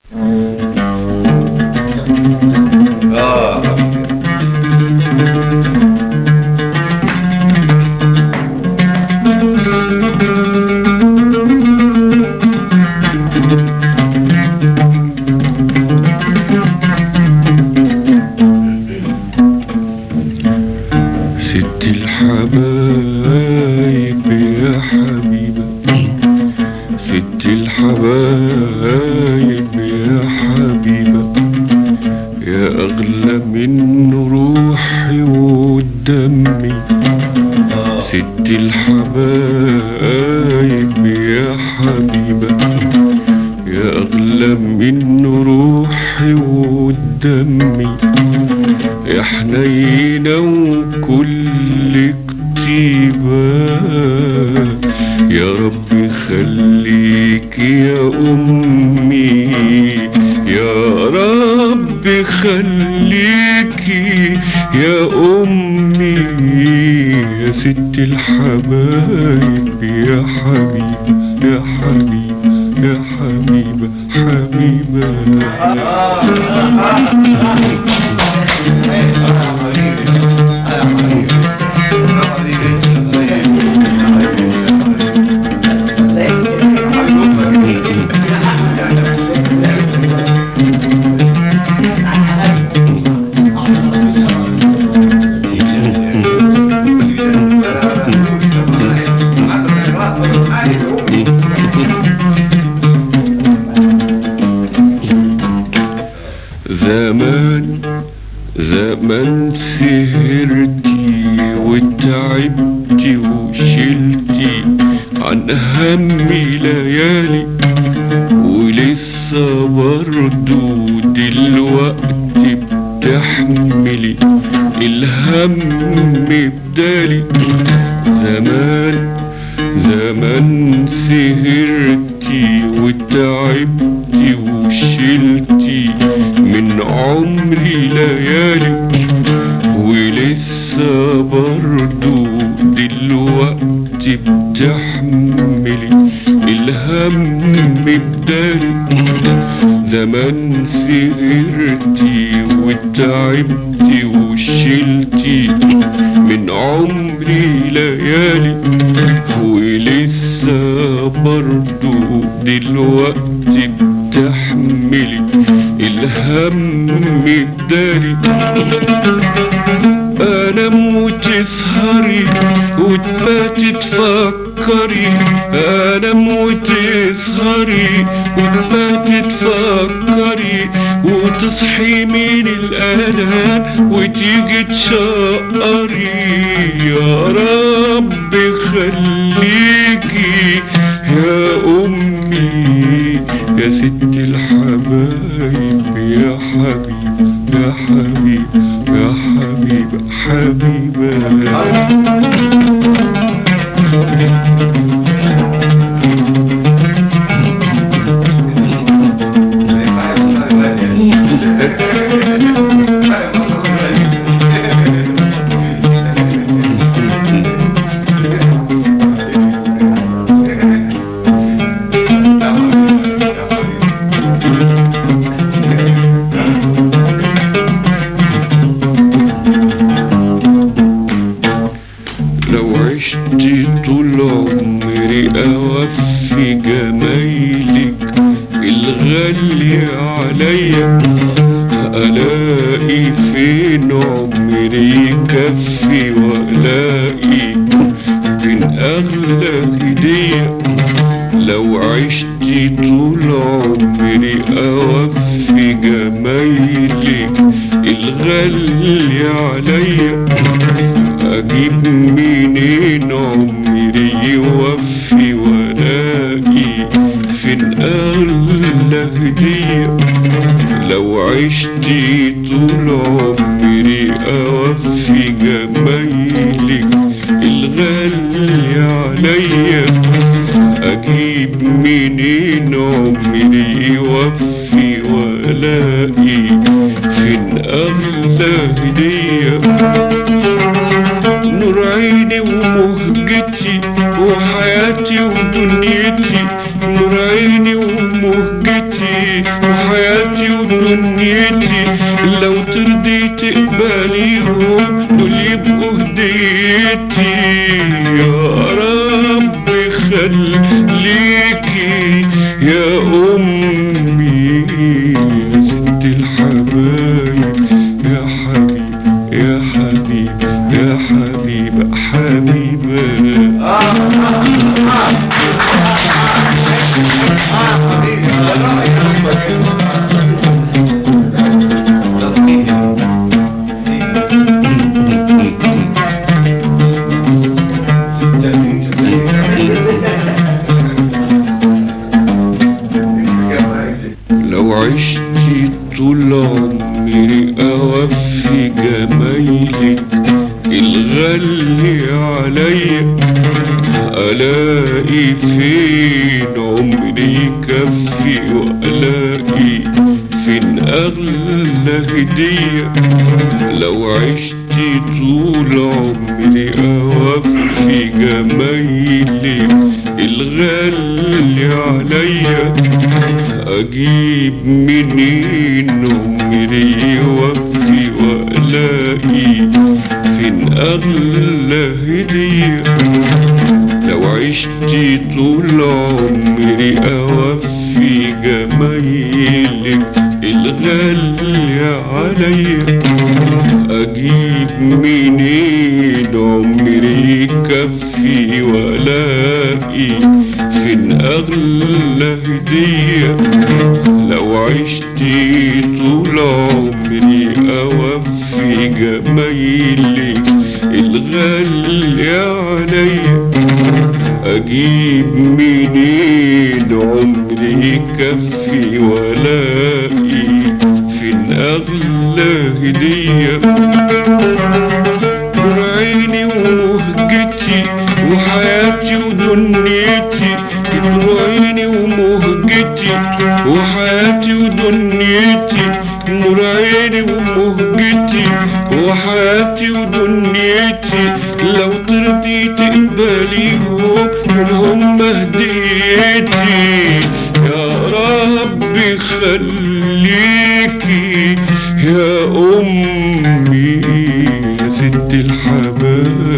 اه ست الحبايب يا حبيبة ست الحبايب يا حبيبة يا أغلى من روحي ودمي ست الحبايب يا حبيبة يا أغلى من روحي ودمي يا حنينة وكل كتيبة يا رب خليك يا أمي يا رب خليك يا أمي يا ست الحبايب يا حبيب يا حبيب يا حبيبة حبيبة زمان زمان سهرتي وتعبتي وشلتي عن همي ليالي ولسه برضو دلوقتي بتحملي الهم بدالي زمان زمان سهرتي وتعبتي وشلتي من عمري ليالي ولسه برضو دلوقتي بتحملي الهم بدالي زمان سهرتي وتعبتي وشلتي من عمري ليالي ولسه برضو دلوقتي بتحملي الهم الداري انام وتسهري وتباتي تفكري انام وتسهري وتباتي تفكري وتصحي من الالام وتيجي تشقري يا رب خليكي يا امي يا ست الحبايب يا حبيب يا حبيب يا حبيب حبيبة لو عشت طول عمري اوفي جمايلك الغالي عليا الاقي فين عمري يكفي والاقي فين اغلى هديه لو عشت طول عمري اوفي جمايلك الغالي عليا اجيب منين عمري يوفي ولاقي فين اغلى هديه لو عشت طول عمري اوفي جمايلك الغالي عليا اجيب منين عمري يوفي ولاقي فين اغلى هديه نور عيني ومهجتي وحياتي ودنيتي نور عيني ومهجتي وحياتي دنيتي يا رب خليكي يا أمي يا ست الحبايب يا حبيب يا حبيب يا حبيب حبيبة لو عشت طول عمري أوفي جمايلك الغالي عليا ألاقي فين عمري يكفي وألاقي فين أغلى هدية لو عشت طول عمري أوفي جمايلك الغالي عليا اجيب منين عمري يوفي والاقي فين اغلى هديه لو عشت طول عمري اوفي جمايلك الغالية عليا اجيب منين عمري يكفي والاقي فين اغلى هدية لو عشت طول عمري اوفي جمايلك الغالية عليا اجيب منين عمري يكفي والاقي فين اغلى هدية نور عيني ومهجتي وحياتي ودنيتي نور عيني ومهجتي وحياتي ودنيتي نور عيني ومهجتي وحياتي ودنيتي لو ترضي تقبليهم منهم هديتي يا رب خليكي يا أمي يا ست الحبايب